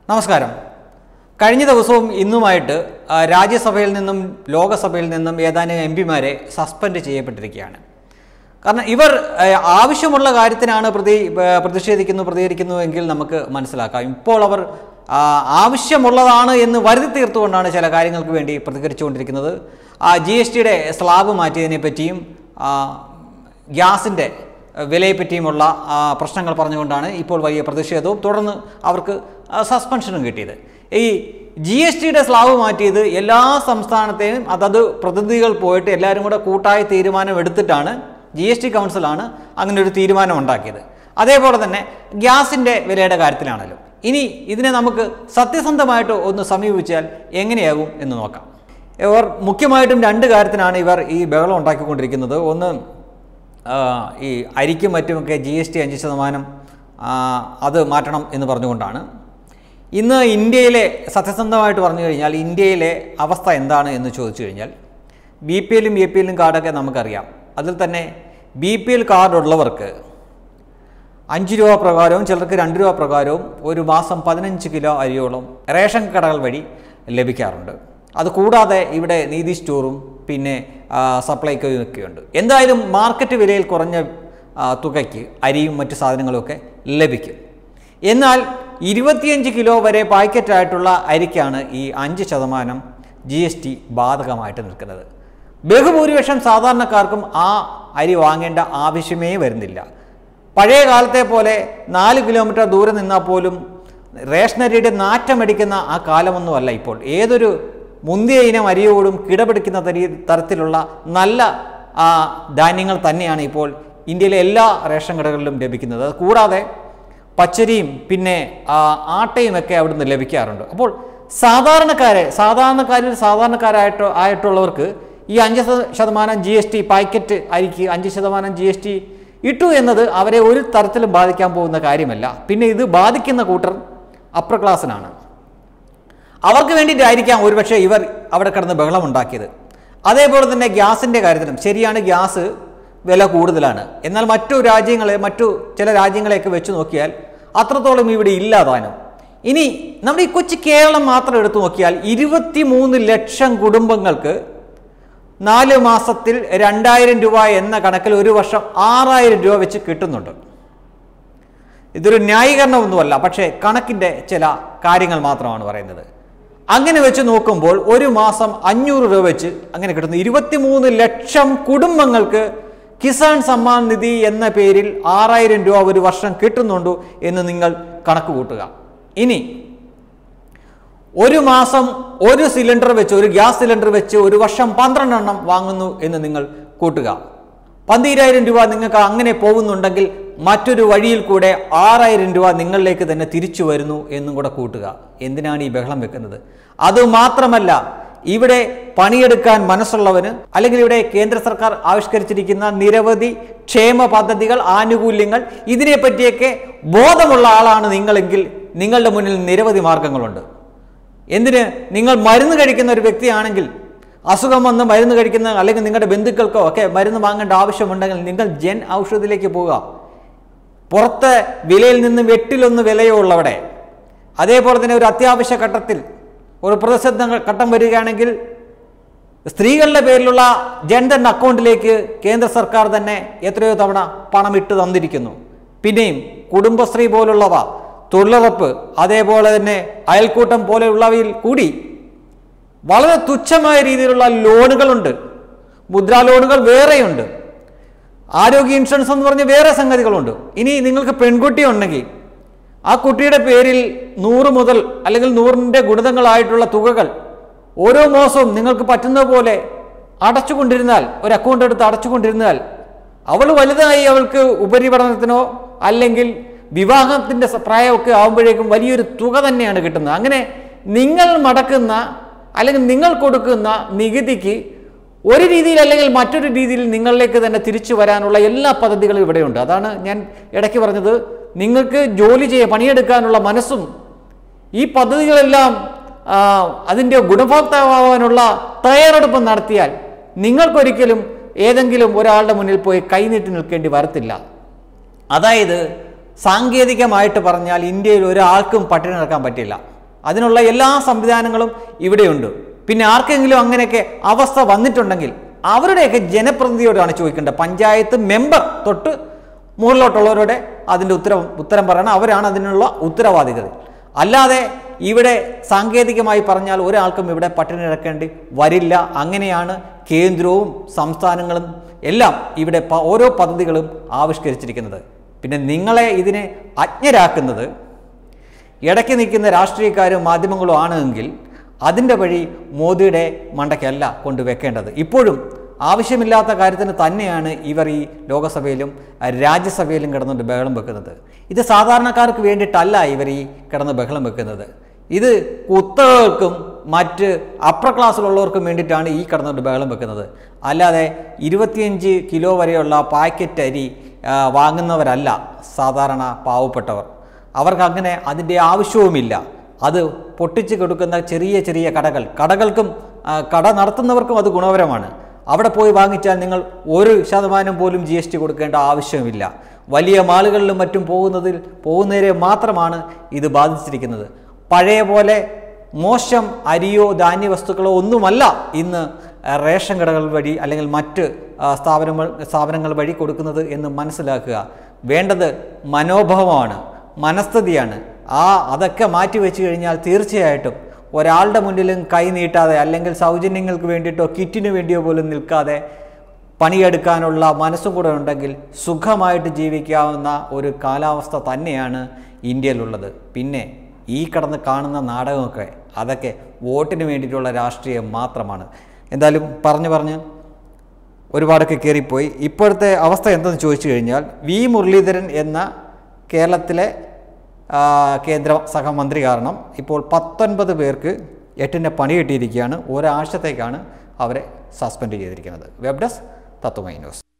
നമസ്കാരം കഴിഞ്ഞ ദിവസവും ഇന്നുമായിട്ട് ആ, രാജ്യസഭയിൽ നിന്നും ലോകസഭയിൽ നിന്നും ഏതാനും എം പിമാരെ സസ്പെൻഡ് ചെയ്യപ്പെട്ടിരിക്കുകയാണ് കാരണം ഇവർ ആ, ആവശ്യമുള്ള കാര്യത്തിനാണ് പ്രതി ആ, പ്രതിഷേധിക്കുന്നു പ്രതികരിക്കുന്നു എങ്കിൽ നമുക്ക് മനസ്സിലാക്കാം ഇപ്പോൾ അവർ ആ, ആവശ്യമുള്ളതാണ് എന്ന് വരുത്തി തീർത്തുകൊണ്ടാണ് ചില കാര്യങ്ങൾക്ക് വേണ്ടി പ്രതികരിച്ചുകൊണ്ടിരിക്കുന്നത് ജി എസ് ടിയുടെ സ്ലാബ് മാറ്റിയതിനെ പറ്റിയും ആ, ഗ്യാസിൻ്റെ വിലയെപ്പറ്റിയുമുള്ള ആ, പ്രശ്നങ്ങൾ പറഞ്ഞുകൊണ്ടാണ് ഇപ്പോൾ വലിയ പ്രതിഷേധവും തുടർന്ന് അവർക്ക് ആ, സസ്പെൻഷനും കിട്ടിയത് ഈ ജി എസ് ടിയുടെ സ്ലാബ് മാറ്റിയത് എല്ലാ സംസ്ഥാനത്തെയും അതത് പ്രതിനിധികൾ പോയിട്ട് എല്ലാവരും കൂടെ കൂട്ടായ തീരുമാനം എടുത്തിട്ടാണ് ജി എസ് ടി കൗൺസിലാണ് അങ്ങനെ ഒരു തീരുമാനം ഉണ്ടാക്കിയത് അതേപോലെ തന്നെ ഗ്യാസിൻ്റെ വിലയുടെ കാര്യത്തിലാണല്ലോ ഇനി ഇതിനെ നമുക്ക് സത്യസന്ധമായിട്ട് ഒന്ന് സമീപിച്ചാൽ എങ്ങനെയാകും എന്ന് നോക്കാം ഇവർ മുഖ്യമായിട്ടും രണ്ട് കാര്യത്തിനാണ് ഇവർ ഈ ബഹളം ഉണ്ടാക്കിക്കൊണ്ടിരിക്കുന്നത് ഒന്ന് ആ, ഈ അരിക്കും മറ്റുമൊക്കെ ജി എസ് ടി അഞ്ച് ശതമാനം ആ, അത് മാറ്റണം എന്ന് പറഞ്ഞുകൊണ്ടാണ് ഇന്ന് ഇന്ത്യയിലെ സത്യസന്ധമായിട്ട് പറഞ്ഞു കഴിഞ്ഞാൽ ഇന്ത്യയിലെ അവസ്ഥ എന്താണ് എന്ന് ചോദിച്ചു കഴിഞ്ഞാൽ ബി പി എല്ലും എ പി എല്ലും കാർഡൊക്കെ നമുക്കറിയാം അതിൽ തന്നെ ബി പി എൽ കാർഡ് ഉള്ളവർക്ക് അഞ്ച് രൂപ പ്രകാരവും ചിലർക്ക് രണ്ട് രൂപ പ്രകാരവും ഒരു മാസം പതിനഞ്ച് കിലോ അരിയോളം റേഷൻ കടകൾ വഴി ലഭിക്കാറുണ്ട് അത് കൂടാതെ ഇവിടെ നീതി സ്റ്റോറും പിന്നെ ആ, സപ്ലൈകോയും ഒക്കെയുണ്ട് എന്തായാലും മാർക്കറ്റ് വിലയിൽ കുറഞ്ഞ ആ, തുകയ്ക്ക് അരിയും മറ്റു സാധനങ്ങളുമൊക്കെ ലഭിക്കും എന്നാൽ ഇരുപത്തിയഞ്ച് കിലോ വരെ പാക്കറ്റായിട്ടുള്ള അരിക്കാണ് ഈ അഞ്ച് ശതമാനം ജി എസ് ടി ബാധകമായിട്ട് നിൽക്കുന്നത് ബഹുഭൂരിപക്ഷം സാധാരണക്കാർക്കും ആ അരി വാങ്ങേണ്ട ആവശ്യമേ വരുന്നില്ല പഴയ കാലത്തെ പോലെ നാല് കിലോമീറ്റർ ദൂരെ നിന്നാൽ പോലും റേഷനരിയുടെ നാറ്റമടിക്കുന്ന ആ കാലമൊന്നുമല്ല ഇപ്പോൾ ഏതൊരു മുന്തിയ ഇനം അരിയോടും കിടപിടിക്കുന്ന തരി തരത്തിലുള്ള നല്ല ആ, ധാന്യങ്ങൾ തന്നെയാണ് ഇപ്പോൾ ഇന്ത്യയിലെ എല്ലാ റേഷൻ കടകളിലും ലഭിക്കുന്നത് അത് കൂടാതെ പച്ചരിയും പിന്നെ ആ, ആട്ടയും ഒക്കെ അവിടുന്ന് ലഭിക്കാറുണ്ട് അപ്പോൾ സാധാരണക്കാരെ സാധാരണക്കാരിൽ സാധാരണക്കാരായിട്ട് ആയിട്ടുള്ളവർക്ക് ഈ അഞ്ച് ശത- ശതമാനം ജി എസ് ടി പാക്കറ്റ് അരിക്ക് അഞ്ച് ശതമാനം ജി എസ് ടി ഇട്ടു എന്നത് അവരെ ഒരു തരത്തിലും ബാധിക്കാൻ പോകുന്ന കാര്യമല്ല പിന്നെ ഇത് ബാധിക്കുന്ന കൂട്ടർ അപ്പർ ക്ലാസ്സിനാണ് അവർക്ക് വേണ്ടിയിട്ടായിരിക്കാം ഒരുപക്ഷെ ഇവർ അവിടെ കിടന്ന് ബഹളം ഉണ്ടാക്കിയത് അതേപോലെ തന്നെ ഗ്യാസിൻ്റെ കാര്യത്തിലും ശരിയാണ് ഗ്യാസ് വില കൂടുതലാണ് എന്നാൽ മറ്റു രാജ്യങ്ങളെ മറ്റു ചില രാജ്യങ്ങളെയൊക്കെ വെച്ച് നോക്കിയാൽ അത്രത്തോളം ഇവിടെ ഇല്ലാതാനും ഇനി നമ്മുടെ ഈ കൊച്ചു കേരളം മാത്രം എടുത്തു നോക്കിയാൽ ഇരുപത്തിമൂന്ന് ലക്ഷം കുടുംബങ്ങൾക്ക് നാല് മാസത്തിൽ രണ്ടായിരം രൂപ എന്ന കണക്കിൽ ഒരു വർഷം ആറായിരം രൂപ വെച്ച് കിട്ടുന്നുണ്ട് ഇതൊരു ന്യായീകരണമൊന്നുമല്ല പക്ഷേ കണക്കിൻ്റെ ചില കാര്യങ്ങൾ മാത്രമാണ് പറയുന്നത് അങ്ങനെ വെച്ച് നോക്കുമ്പോൾ ഒരു മാസം അഞ്ഞൂറ് രൂപ വെച്ച് അങ്ങനെ കിട്ടുന്നു ഇരുപത്തിമൂന്ന് ലക്ഷം കുടുംബങ്ങൾക്ക് കിസാൻ സമ്മാൻ നിധി എന്ന പേരിൽ ആറായിരം രൂപ ഒരു വർഷം കിട്ടുന്നുണ്ടോ എന്ന് നിങ്ങൾ കണക്ക് കൂട്ടുക ഇനി ഒരു മാസം ഒരു സിലിണ്ടർ വെച്ച് ഒരു ഗ്യാസ് സിലിണ്ടർ വെച്ച് ഒരു വർഷം പന്ത്രണ്ടെണ്ണം വാങ്ങുന്നു എന്ന് നിങ്ങൾ കൂട്ടുക പന്തീരായിരം രൂപ നിങ്ങൾക്ക് അങ്ങനെ പോകുന്നുണ്ടെങ്കിൽ മറ്റൊരു വഴിയിൽ കൂടെ ആറായിരം രൂപ നിങ്ങളിലേക്ക് തന്നെ തിരിച്ചു വരുന്നു എന്നും കൂടെ കൂട്ടുക എന്തിനാണ് ഈ ബഹളം വെക്കുന്നത് അതുമാത്രമല്ല ഇവിടെ പണിയെടുക്കാൻ മനസ്സുള്ളവന് അല്ലെങ്കിൽ ഇവിടെ കേന്ദ്ര സർക്കാർ ആവിഷ്കരിച്ചിരിക്കുന്ന നിരവധി ക്ഷേമ പദ്ധതികൾ ആനുകൂല്യങ്ങൾ ഇതിനെപ്പറ്റിയൊക്കെ ബോധമുള്ള ആളാണ് നിങ്ങളെങ്കിൽ നിങ്ങളുടെ മുന്നിൽ നിരവധി മാർഗങ്ങളുണ്ട് എന്തിന് നിങ്ങൾ മരുന്ന് കഴിക്കുന്ന ഒരു വ്യക്തിയാണെങ്കിൽ അസുഖം വന്ന് മരുന്ന് കഴിക്കുന്ന അല്ലെങ്കിൽ നിങ്ങളുടെ ബന്ധുക്കൾക്കോ ഒക്കെ മരുന്ന് വാങ്ങേണ്ട ആവശ്യമുണ്ടെങ്കിൽ നിങ്ങൾ ജൻ ഔഷധത്തിലേക്ക് പോവുക പുറത്തെ വിലയിൽ നിന്ന് എട്ടിലൊന്ന് വിലയോ ഉള്ളവിടെ അതേപോലെ തന്നെ ഒരു അത്യാവശ്യ ഘട്ടത്തിൽ ഒരു പ്രതിസന്ധ ഘട്ടം വരികയാണെങ്കിൽ സ്ത്രീകളുടെ പേരിലുള്ള ജൻധൻ അക്കൗണ്ടിലേക്ക് കേന്ദ്ര സർക്കാർ തന്നെ എത്രയോ തവണ പണം ഇട്ട് തന്നിരിക്കുന്നു പിന്നെയും കുടുംബശ്രീ പോലുള്ളവ തൊഴിലുറപ്പ് അതേപോലെ തന്നെ അയൽക്കൂട്ടം പോലെയുള്ളവയിൽ കൂടി വളരെ തുച്ഛമായ രീതിയിലുള്ള ലോണുകളുണ്ട് മുദ്രാ ലോണുകൾ വേറെയുണ്ട് ആരോഗ്യ ഇൻഷുറൻസ് എന്ന് പറഞ്ഞ് വേറെ സംഗതികളുണ്ട് ഇനി നിങ്ങൾക്ക് പെൺകുട്ടി ഉണ്ടെങ്കിൽ ആ കുട്ടിയുടെ പേരിൽ നൂറ് മുതൽ അല്ലെങ്കിൽ നൂറിൻ്റെ ഗുണിതങ്ങളായിട്ടുള്ള തുകകൾ ഓരോ മാസവും നിങ്ങൾക്ക് പറ്റുന്ന പോലെ അടച്ചുകൊണ്ടിരുന്നാൽ ഒരു അക്കൗണ്ട് എടുത്ത് അടച്ചുകൊണ്ടിരുന്നാൽ അവൾ വലുതായി അവൾക്ക് ഉപരിപഠനത്തിനോ അല്ലെങ്കിൽ വിവാഹത്തിൻ്റെ സ- പ്രായമൊക്കെ ആകുമ്പോഴേക്കും വലിയൊരു തുക തന്നെയാണ് കിട്ടുന്നത് അങ്ങനെ നിങ്ങൾ മടക്കുന്ന അല്ലെങ്കിൽ നിങ്ങൾ കൊടുക്കുന്ന നികുതിക്ക് ഒരു രീതിയിൽ അല്ലെങ്കിൽ മറ്റൊരു രീതിയിൽ നിങ്ങളിലേക്ക് തന്നെ തിരിച്ചു വരാനുള്ള എല്ലാ പദ്ധതികളും ഇവിടെയുണ്ട് അതാണ് ഞാൻ ഇടയ്ക്ക് പറഞ്ഞത് നിങ്ങൾക്ക് ജോലി ചെയ്യാൻ പണിയെടുക്കാനുള്ള മനസ്സും ഈ പദ്ധതികളെല്ലാം ആ, അതിൻ്റെ ഗുണഭോക്താവാനുള്ള തയ്യാറെടുപ്പ് നടത്തിയാൽ നിങ്ങൾക്കൊരിക്കലും ഏതെങ്കിലും ഒരാളുടെ മുന്നിൽ പോയി കൈനീട്ടി നിൽക്കേണ്ടി വരത്തില്ല അതായത് സാങ്കേതികമായിട്ട് പറഞ്ഞാൽ ഇന്ത്യയിൽ ഒരാൾക്കും പട്ടിണി നടക്കാൻ പറ്റില്ല അതിനുള്ള എല്ലാ സംവിധാനങ്ങളും ഇവിടെയുണ്ട് പിന്നെ ആർക്കെങ്കിലും അങ്ങനെയൊക്കെ അവസ്ഥ വന്നിട്ടുണ്ടെങ്കിൽ അവരുടെയൊക്കെ ജനപ്രതിനിധിയോടാണ് ചോദിക്കേണ്ടത് പഞ്ചായത്ത് മെമ്പർ തൊട്ട് മുകളിലോട്ടുള്ളവരുടെ അതിൻ്റെ ഉത്തരം ഉത്തരം പറയണം അവരാണ് അതിനുള്ള ഉത്തരവാദികൾ അല്ലാതെ ഇവിടെ സാങ്കേതികമായി പറഞ്ഞാൽ ഒരാൾക്കും ഇവിടെ പട്ടിണി കിടക്കേണ്ടി വരില്ല അങ്ങനെയാണ് കേന്ദ്രവും സംസ്ഥാനങ്ങളും എല്ലാം ഇവിടെ പ- ഓരോ പദ്ധതികളും ആവിഷ്കരിച്ചിരിക്കുന്നത് പിന്നെ നിങ്ങളെ ഇതിനെ അജ്ഞരാക്കുന്നത് ഇടയ്ക്ക് നിൽക്കുന്ന രാഷ്ട്രീയക്കാരും മാധ്യമങ്ങളും ആണ് എങ്കിൽ അതിൻ്റെ വഴി മോദിയുടെ മണ്ടയ്ക്കല്ല കൊണ്ടുവെക്കേണ്ടത് ഇപ്പോഴും ആവശ്യമില്ലാത്ത കാര്യത്തിന് തന്നെയാണ് ഇവർ ഈ ലോകസഭയിലും അഹ് രാജ്യസഭയിലും കിടന്നുകൊണ്ട് ബഹളം വെക്കുന്നത് ഇത് സാധാരണക്കാർക്ക് വേണ്ടിയിട്ടല്ല ഇവർ ഈ കിടന്ന് ബഹളം വെക്കുന്നത് ഇത് കുത്തകൾക്കും മറ്റ് അപ്പർ ക്ലാസ്സിലുള്ളവർക്കും വേണ്ടിയിട്ടാണ് ഈ കിടന്നുകൊണ്ട് ബഹളം വെക്കുന്നത് അല്ലാതെ ഇരുപത്തിയഞ്ച് കിലോ വരെയുള്ള പാക്കറ്റ് അരി ആ, വാങ്ങുന്നവരല്ല സാധാരണ പാവപ്പെട്ടവർ അവർക്ക് അങ്ങനെ അതിൻ്റെ ആവശ്യവുമില്ല അത് പൊട്ടിച്ച് കൊടുക്കുന്ന ചെറിയ ചെറിയ കടകൾ കടകൾക്കും ആ, കട നടത്തുന്നവർക്കും അത് ഗുണപരമാണ് അവിടെ പോയി വാങ്ങിച്ചാൽ നിങ്ങൾ ഒരു ശതമാനം പോലും ജി എസ് ടി കൊടുക്കേണ്ട ആവശ്യമില്ല വലിയ മാളുകളിലും മറ്റും പോകുന്നതിൽ പോകുന്നവരെ മാത്രമാണ് ഇത് ബാധിച്ചിരിക്കുന്നത് പഴയ പോലെ മോശം അരിയോ ധാന്യവസ്തുക്കളോ ഒന്നുമല്ല ഇന്ന് ആ, റേഷൻ കടകൾ വഴി അല്ലെങ്കിൽ മറ്റ് ആ, സ്ഥാപനങ്ങൾ സ്ഥാപനങ്ങൾ വഴി കൊടുക്കുന്നത് എന്ന് മനസ്സിലാക്കുക വേണ്ടത് മനോഭാവമാണ് മനസ്ഥിതിയാണ് ആ അതൊക്കെ മാറ്റി വെച്ച് കഴിഞ്ഞാൽ തീർച്ചയായിട്ടും ഒരാളുടെ മുന്നിലും കൈ നീട്ടാതെ അല്ലെങ്കിൽ സൗജന്യങ്ങൾക്ക് വേണ്ടിയിട്ടോ കിറ്റിന് വേണ്ടിയോ പോലും നിൽക്കാതെ പണിയെടുക്കാനുള്ള മനസ്സും കൂടെ ഉണ്ടെങ്കിൽ സുഖമായിട്ട് ജീവിക്കാവുന്ന ഒരു കാലാവസ്ഥ തന്നെയാണ് ഇന്ത്യയിലുള്ളത് പിന്നെ ഈ കടന്ന് കാണുന്ന നാടകമൊക്കെ അതൊക്കെ വോട്ടിന് വേണ്ടിയിട്ടുള്ള രാഷ്ട്രീയം മാത്രമാണ് എന്തായാലും പറഞ്ഞു പറഞ്ഞ് ഒരുപാടൊക്കെ കയറിപ്പോയി ഇപ്പോഴത്തെ അവസ്ഥ എന്തെന്ന് ചോദിച്ചു കഴിഞ്ഞാൽ വി മുരളീധരൻ എന്ന കേരളത്തിലെ ആ, കേന്ദ്ര സഹമന്ത്രി കാരണം ഇപ്പോൾ പത്തൊൻപത് പേർക്ക് എട്ടിൻ്റെ പണി കിട്ടിയിരിക്കുകയാണ് ഒരാഴ്ചത്തേക്കാണ് അവരെ സസ്പെൻഡ് ചെയ്തിരിക്കുന്നത് വെബ് ഡെസ്ക് തത്വമൈ ന്യൂസ്